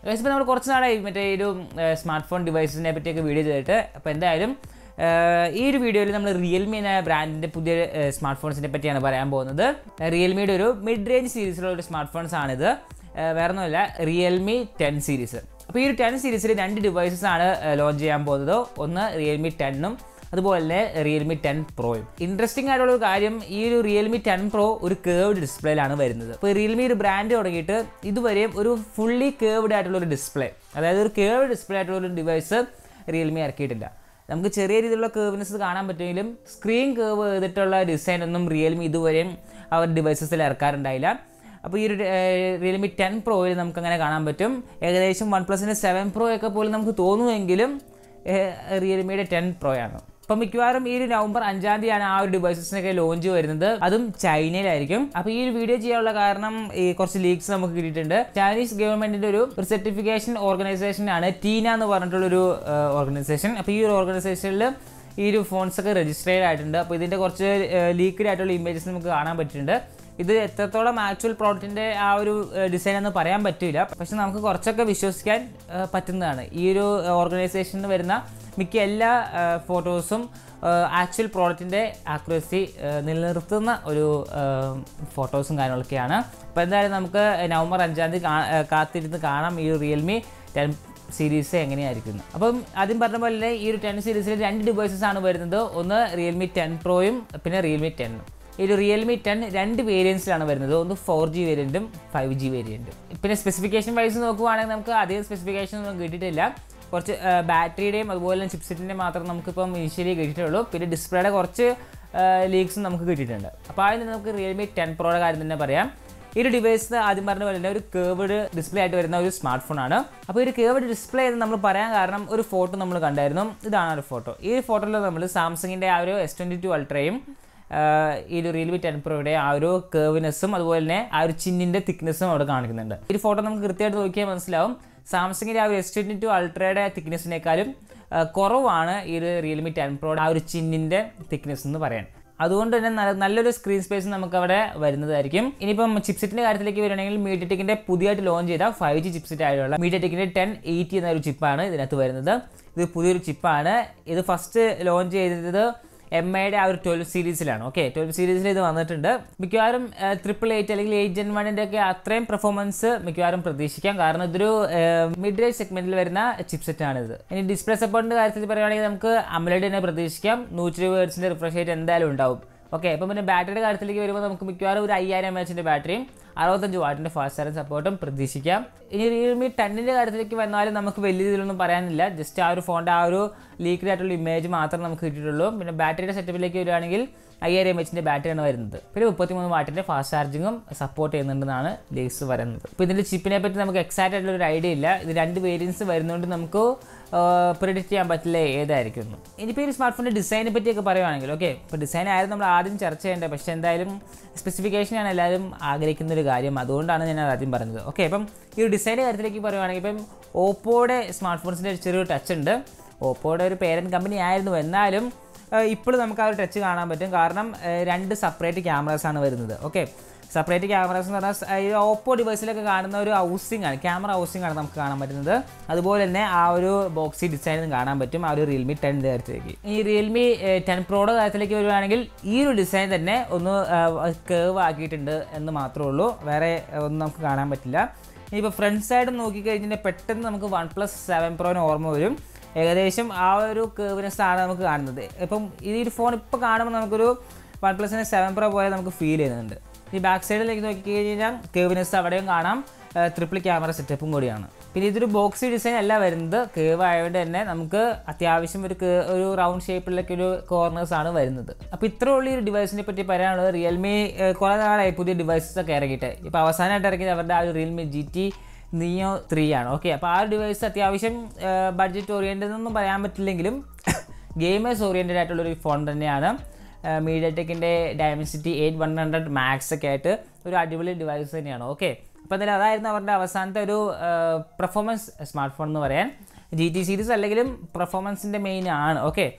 ഇപ്പോൾ നമ്മൾ കുറച്ച് നാളായി മറ്റേ ഈ ഒരു സ്മാർട്ട് ഫോൺ ഡിവൈസിനെ പറ്റിയൊക്കെ വീഡിയോ ചെയ്തിട്ട് അപ്പോൾ എന്തായാലും ഏഹ്, ഈ ഒരു വീഡിയോയിൽ നമ്മൾ റിയൽമി എന്ന ബ്രാൻഡിൻ്റെ പുതിയ സ്മാർട്ട് ഫോൺസിനെ പറ്റിയാണ് പറയാൻ പോകുന്നത് റിയൽമിയുടെ ഒരു മിഡ് റേഞ്ച് സീരീസിലുള്ള ഒരു സ്മാർട്ട് ഫോൺസ് ആണിത് ഏഹ്, വേറെ ഒന്നുമില്ല റിയൽമി ടെൻ സീരീസ് അപ്പോൾ ഈ ഒരു ടെൻ സീരീസിൽ രണ്ട് ഡിവൈസസ് ആണ് ലോഞ്ച് ചെയ്യാൻ പോകുന്നത് ഒന്ന് റിയൽമി ടെന്നും അതുപോലെ തന്നെ റിയൽമി ടെൻ പ്രോയും ഇൻട്രസ്റ്റിംഗ് ആയിട്ടുള്ള ഒരു കാര്യം ഈ ഒരു റിയൽമി ടെൻ പ്രോ ഒരു കേർവ്ഡ് ഡിസ്പ്ലേയിലാണ് വരുന്നത് ഇപ്പോൾ റിയൽമി ഒരു ബ്രാൻഡ് തുടങ്ങിയിട്ട് ഇതുവരെയും ഒരു ഫുള്ളി കേർവ്ഡ് ആയിട്ടുള്ള ഒരു ഡിസ്പ്ലേ അതായത് ഒരു കേർവ്ഡ് ഡിസ്പ്ലേ ആയിട്ടുള്ള ഒരു ഡിവൈസ് റിയൽമി ഇറക്കിയിട്ടില്ല നമുക്ക് ചെറിയ രീതിയിലുള്ള കേർവ്നെസ് കാണാൻ പറ്റുമെങ്കിലും സ്ക്രീൻ കേർവ് ചെയ്തിട്ടുള്ള ഡിസൈൻ ഒന്നും റിയൽമി ഇതുവരെയും അവർ ഡിവൈസസിൽ ഇറക്കാറുണ്ടായില്ല അപ്പോൾ ഈ ഒരു റിയൽമി ടെൻ പ്രോയിൽ നമുക്ക് അങ്ങനെ കാണാൻ പറ്റും ഏകദേശം വൺ പ്ലസിൻ്റെ സെവൻ പ്രോ ഒക്കെ പോലും നമുക്ക് തോന്നുമെങ്കിലും റിയൽമിയുടെ ടെൻ പ്രോ ആണ് അപ്പം മിക്കവാറും ഈ ഒരു നവംബർ അഞ്ചാം തീയതിയാണ് ആ ഒരു ഡിവൈസസിനൊക്കെ ലോഞ്ച് വരുന്നത് അതും ചൈനയിലായിരിക്കും അപ്പോൾ ഈ ഒരു വീഡിയോ ചെയ്യാനുള്ള കാരണം ഈ കുറച്ച് ലീക്സ് നമുക്ക് കിട്ടിയിട്ടുണ്ട് ചൈനീസ് ഗവൺമെന്റിന്റെ ഒരു ഒരു സർട്ടിഫിക്കേഷൻ ഓർഗനൈസേഷൻ ആണ് ടീന എന്ന് പറഞ്ഞിട്ടുള്ളൊരു ഓർഗനൈസേഷൻ അപ്പോൾ ഈ ഒരു ഓർഗനൈസേഷനിൽ ഈ ഒരു ഫോൺസ് ഒക്കെ രജിസ്റ്റേർഡ് ആയിട്ടുണ്ട് അപ്പോൾ ഇതിൻ്റെ കുറച്ച് ലീക്ക്ഡ് ആയിട്ടുള്ള ഇമേജസ് നമുക്ക് കാണാൻ പറ്റുന്നുണ്ട് ഇത് എത്രത്തോളം ആക്ച്വൽ പ്രോഡക്റ്റിൻ്റെ ആ ഒരു ഡിസൈൻ എന്ന് പറയാൻ പറ്റില്ല പക്ഷെ നമുക്ക് കുറച്ചൊക്കെ വിശ്വസിക്കാൻ ഏഹ്, പറ്റുന്നതാണ് ഈ ഒരു ഓർഗനൈസേഷനിൽ വരുന്ന മിക്ക എല്ലാ ഫോട്ടോസും ആക്ച്വൽ പ്രോഡക്റ്റിൻ്റെ ആക്യുറസി നിലനിർത്തുന്ന ഒരു ഫോട്ടോസും കാര്യങ്ങളൊക്കെയാണ് അപ്പോൾ എന്തായാലും നമുക്ക് നവംബർ അഞ്ചാം തീയതി കാ- ഏഹ്, കാത്തിരുന്ന് കാണാം ഈ ഒരു റിയൽമി ടെൻ സീരീസ് എങ്ങനെയായിരിക്കും അപ്പം ആദ്യം പറഞ്ഞ പോലെ തന്നെ ഈ ഒരു ടെൻ സീരീസിൽ രണ്ട് ഡിവൈസസ് ആണ് വരുന്നത് ഒന്ന് റിയൽമി ടെൻ പ്രോയും പിന്നെ റിയൽമി ടെന്നും ഈ ഒരു റിയൽമി ടെൻ രണ്ട് വേരിയൻസിലാണ് വരുന്നത് ഒന്ന് ഫോർ ജി വേരിയൻറ്റും ഫൈവ് ജി വേരിയൻറ്റും പിന്നെ സ്പെസിഫിക്കേഷൻ വൈസ് നോക്കുവാണെങ്കിൽ നമുക്ക് അധികം സ്പെസിഫിക്കേഷൻ ഒന്നും കിട്ടിയിട്ടില്ല കുറച്ച് ബാറ്ററിയുടെയും അതുപോലെ തന്നെ ചിപ്സെറ്റിൻ്റെ മാത്രം നമുക്കിപ്പം ഇനിഷ്യലി കിട്ടിയിട്ടുള്ളൂ പിന്നെ ഡിസ്പ്ലേയുടെ കുറച്ച് ലീക്സും നമുക്ക് കിട്ടിയിട്ടുണ്ട് അപ്പോൾ ആദ്യം തന്നെ നമുക്ക് റിയൽമി ടെൻ പ്രോയുടെ കാര്യം തന്നെ പറയാം ഈ ഒരു ഡിവൈസ് ആദ്യം പറഞ്ഞ പോലെ തന്നെ ഒരു കേർവ്ഡ് ഡിസ്പ്ലേ ആയിട്ട് വരുന്ന ഒരു സ്മാർട്ട് ഫോൺ ആണ് അപ്പോൾ ഈ ഒരു കേർവ്ഡ് ഡിസ്പ്ലേ എന്ന് നമ്മൾ പറയാൻ കാരണം ഒരു ഫോട്ടോ നമ്മൾ കണ്ടായിരുന്നു ഇതാണ് ഒരു ഫോട്ടോ ഈ ഒരു ഫോട്ടോയിൽ നമ്മൾ സാംസങ്ങിൻ്റെ ആ ഒരു എസ് ട്വൻറ്റി ടു അൾട്രയും ആഹ് ഈ ഒരു റിയൽമി ടെൻ പ്രോയുടെ ആ ഒരു കേർവിനെസ്സും അതുപോലെ തന്നെ ആ ഒരു ചിന്നിൻ്റെ തിക്നെസ്സും അവിടെ കാണിക്കുന്നുണ്ട് ഈ ഒരു ഫോട്ടോ നമുക്ക് കൃത്യമായിട്ട് നോക്കിയാൽ മനസ്സിലാവും സാംസങ്ങിൻ്റെ ആ ഒരു എസ് ട്വൻറ്റി ടു അൾട്രയുടെ തിക്നെസ്സിനേക്കാളും ആഹ് കുറവാണ് ഈ ഒരു റിയൽമി ടെൻ പ്രോയുടെ ആ ഒരു ചിന്നിൻ്റെ തിക്നെസ് എന്ന് പറയാൻ അതുകൊണ്ട് തന്നെ നല്ല നല്ലൊരു സ്ക്രീൻ സ്പേസ് നമുക്ക് അവിടെ വരുന്നതായിരിക്കും ഇനിയിപ്പം ചിപ്സെറ്റിൻ്റെ കാര്യത്തിലേക്ക് വരികയാണെങ്കിൽ മീഡിയടെക്കിൻ്റെ പുതിയതായിട്ട് ലോഞ്ച് ചെയ്ത ഫൈവ് ജി ചിപ്സെറ്റ് ആയിട്ടുള്ള മീഡിയടെക്കിൻ്റെ ടെൻ എയ്റ്റി എന്ന ഒരു ചിപ്പാണ് ഇതിനകത്ത് വരുന്നത് ഇത് പുതിയൊരു ചിപ്പാണ് ഇത് ഫസ്റ്റ് ലോഞ്ച് ചെയ്തത് എം ഐയുടെ ആ ഒരു ട്വൽവ് സീരീസിലാണ് ഓക്കെ ട്വൽവ് സീരീസിൽ ഇത് വന്നിട്ടുണ്ട് മിക്കവാറും ട്രിപ്പിൾ എയ്റ്റ് അല്ലെങ്കിൽ എയ്റ്റ് ജെൻ വണ്ണിൻ്റെ ഒക്കെ അത്രയും പെർഫോമൻസ് മിക്കവാറും പ്രതീക്ഷിക്കാം കാരണം ഇതൊരു മിഡ് റേഞ്ച് സെഗ്മെന്റിൽ വരുന്ന ചിപ്സെറ്റ് ആണിത് ഇനി ഡിസ്പ്ലേ സപ്പോർട്ടിൻ്റെ കാര്യത്തിൽ പറയുകയാണെങ്കിൽ നമുക്ക് അമലഡ് തന്നെ പ്രതീക്ഷിക്കാം നൂറ്റി ഇരുപത് ഹെർട്സിൻ്റെ റിഫ്രഷ് റേറ്റ് എന്തായാലും ഉണ്ടാവും ഓക്കെ അപ്പം പിന്നെ ബാറ്ററിയുടെ കാര്യത്തിലേക്ക് വരുമ്പോൾ നമുക്ക് മിക്കവാറും ഒരു അയ്യായിരം എം എച്ചിൻ്റെ ബാറ്ററിയും അറുപത്തഞ്ച് വാട്ടിൻ്റെ ഫാസ്റ്റ് ചാർജ് സപ്പോർട്ടും പ്രതീക്ഷിക്കാം ഇനി റിയൽമി ടെന്നിൻ്റെ കാര്യത്തിലേക്ക് വന്നാലും നമുക്ക് വലിയ രീതിയിലൊന്നും പറയാനില്ല ജസ്റ്റ് ആ ഒരു ഫോണിൻ്റെ ആ ഒരു ലീക്ക്ഡ് ആയിട്ടുള്ള ഇമേജ് മാത്രം നമുക്ക് കിട്ടിയിട്ടുള്ളൂ പിന്നെ ബാറ്ററിയുടെ സെറ്റപ്പിലേക്ക് വരികയാണെങ്കിൽ അയ്യായിരം എം എച്ചിൻ്റെ ബാറ്ററിയാണ് വരുന്നത് പിന്നെ മുപ്പത്തിമൂന്ന് വാട്ടിൻ്റെ ഫാസ്റ്റ് ചാർജിങ്ങും സപ്പോർട്ട് ചെയ്യുന്നുണ്ടെന്നാണ് ലീക്സ് വരുന്നത് ഇപ്പോൾ ഇതിൻ്റെ ചിപ്പിനെ പറ്റി നമുക്ക് എക്സാക്റ്റ് ആയിട്ടുള്ള ഒരു ഐഡിയ ഇല്ല ഇത് രണ്ട് വേരിയൻസ് വരുന്നതുകൊണ്ട് നമുക്ക് പ്രിഡിക്റ്റ് ചെയ്യാൻ പറ്റില്ല ഏതായിരിക്കും എന്ന് ഇനിയിപ്പോൾ ഈ സ്മാർട്ട് ഫോണിൻ്റെ ഡിസൈനെ പറ്റിയൊക്കെ പറയുവാണെങ്കിൽ ഓക്കെ ഇപ്പോൾ ഡിസൈൻ ആയിരുന്നു നമ്മൾ ആദ്യം ചർച്ച ചെയ്യേണ്ടത് പക്ഷേ എന്തായാലും സ്പെസിഫിക്കേഷനാണ് എല്ലാവരും ആഗ്രഹിക്കുന്ന ഒരു കാര്യം അതുകൊണ്ടാണ് ഞാൻ അത് ആദ്യം പറഞ്ഞത് ഓക്കെ അപ്പം ഈ ഒരു ഡിസൈൻ്റെ കാര്യത്തിലേക്ക് പറയുവാണെങ്കിൽ ഇപ്പം ഓപ്പോയുടെ സ്മാർട്ട് ഫോൺസിൻ്റെ ചെറിയൊരു ടച്ച് ഉണ്ട് ഓപ്പോയുടെ ഒരു പേരൻറ്റ് കമ്പനി ആയിരുന്നു എന്നാലും ഇപ്പോൾ നമുക്ക് ആ ഒരു ടച്ച് കാണാൻ പറ്റും കാരണം ഏഹ്, രണ്ട് സെപ്പറേറ്റ് ക്യാമറാസ് ആണ് വരുന്നത് ഓക്കെ സെപ്പറേറ്റ് ക്യാമറാസ് എന്ന് പറഞ്ഞാൽ ഈ ഓപ്പോ ഡിവൈസിലൊക്കെ കാണുന്ന ഒരു ഹൗസിംഗ് ആണ് ക്യാമറ ഹൗസിംഗ് ആണ് നമുക്ക് കാണാൻ പറ്റുന്നത് അതുപോലെ തന്നെ ആ ഒരു ബോക്സി ഡിസൈനും കാണാൻ പറ്റും ആ ഒരു റിയൽമി ടെൻ കാര്യത്തിലേക്ക് ഈ റിയൽമി ടെൻ പ്രോയുടെ കാര്യത്തിലേക്ക് വരുവാണെങ്കിൽ ഈ ഒരു ഡിസൈൻ തന്നെ ഒന്ന് കേവ് ആക്കിയിട്ടുണ്ട് എന്ന് മാത്രമേ ഉള്ളൂ വേറെ ഒന്നും നമുക്ക് കാണാൻ പറ്റില്ല ഇനിയിപ്പോൾ ഫ്രണ്ട് സൈഡ് നോക്കിക്കഴിഞ്ഞാൽ പെട്ടെന്ന് നമുക്ക് വൺ പ്ലസ് സെവൻ പ്രോന് ഓർമ്മ വരും ഏകദേശം ആ ഒരു കേർവിനെസ് ആണ് നമുക്ക് കാണുന്നത് ഇപ്പം ഈ ഒരു ഫോൺ ഇപ്പോൾ കാണുമ്പോൾ നമുക്കൊരു വൺ പ്ലസിന് സെവൻ പ്രോ പോലെ നമുക്ക് ഫീൽ ചെയ്യുന്നുണ്ട് ഈ ബാക്ക് സൈഡിലേക്ക് നോക്കി കഴിഞ്ഞാൽ കേവിനെസ് അവിടെയും കാണാം ട്രിപ്പിൾ ക്യാമറ സെറ്റപ്പും കൂടിയാണ് പിന്നെ ഇതൊരു ബോക്സി ഡിസൈൻ അല്ല വരുന്നത് കേവ് ആയതുകൊണ്ട് തന്നെ നമുക്ക് അത്യാവശ്യം ഒരു കേ- ഒരു റൗണ്ട് ഷേപ്പിലൊക്കെ ഒരു കോർണേഴ്സ് ആണ് വരുന്നത് അപ്പോൾ ഇത്ര ഉള്ള ഈ ഒരു ഡിവൈസിനെ പറ്റി പറയാനുള്ളത് റിയൽമി കുറേ നാളായി പുതിയ ഡിവൈസസ് ഒക്കെ ഇറങ്ങിയിട്ട് ഇപ്പോൾ അവസാനമായിട്ട് ഇറങ്ങിയത് അവരുടെ ആ ഒരു Realme G T neo three ആണ് ഓക്കെ അപ്പോൾ ആ ഒരു ഡിവൈസ് അത്യാവശ്യം ബഡ്ജറ്റ് ഓറിയൻറ്റഡ് എന്നൊന്നും പറയാൻ പറ്റില്ലെങ്കിലും ഗെയിമേഴ്സ് ഓറിയൻറ്റഡ് ആയിട്ടുള്ള ഒരു ഫോൺ തന്നെയാണ് മീഡിയ ടെക്കിൻ്റെ Dimensity eight one hundred max ഒക്കെ ആയിട്ട് ഒരു അടിപൊളി ഡിവൈസ് തന്നെയാണ് ഓക്കെ അപ്പോൾ എന്തായാലും അതായിരുന്നു അവരുടെ അവസാനത്തെ ഒരു പെർഫോമൻസ് സ്മാർട്ട് ഫോൺ എന്ന് പറയാൻ ജി ടി സീരീസ് അല്ലെങ്കിലും പെർഫോമൻസിൻ്റെ മെയിൻ ആണ് ഓക്കെ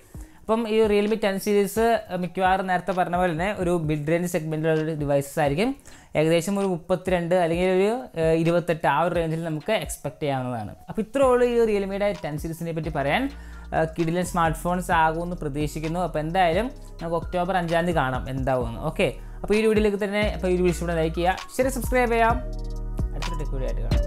അപ്പം ഈ റിയൽമി ടെൻ സീരീസ് മിക്കവാറും നേരത്തെ പറഞ്ഞ പോലെ തന്നെ ഒരു മിഡ് റേഞ്ച് സെഗ്മെൻറ്റിലുള്ള ഡിവൈസസ് ആയിരിക്കും ഏകദേശം ഒരു മുപ്പത്തിരണ്ട് അല്ലെങ്കിൽ ഒരു ഏഹ്, ഇരുപത്തെട്ട് ആ ഒരു റേഞ്ചിൽ നമുക്ക് എക്സ്പെക്ട് ചെയ്യാവുന്നതാണ് അപ്പോൾ ഇത്രേ ഉള്ളൂ ഈ റിയൽമിയുടെ ടെൻ സീരീസിനെ പറ്റി പറയാൻ കിഡിലൻ സ്മാർട്ട് ഫോൺസ് ആകുമെന്ന് പ്രതീക്ഷിക്കുന്നു അപ്പോൾ എന്തായാലും നമുക്ക് ഒക്ടോബർ അഞ്ചാം തീയതി കാണാം എന്താവുമെന്ന് ഓക്കെ അപ്പോൾ ഈ വീഡിയോയിലേക്ക് തന്നെ അപ്പോൾ ഈ വീഡിയോ ഇഷ്ടപ്പെട്ട് ലൈക്ക് ചെയ്യുക ശരി സബ്സ്ക്രൈബ് ചെയ്യാം അടുത്തൊരു ടെക് വീഡിയോ ആയിട്ട് കാണാം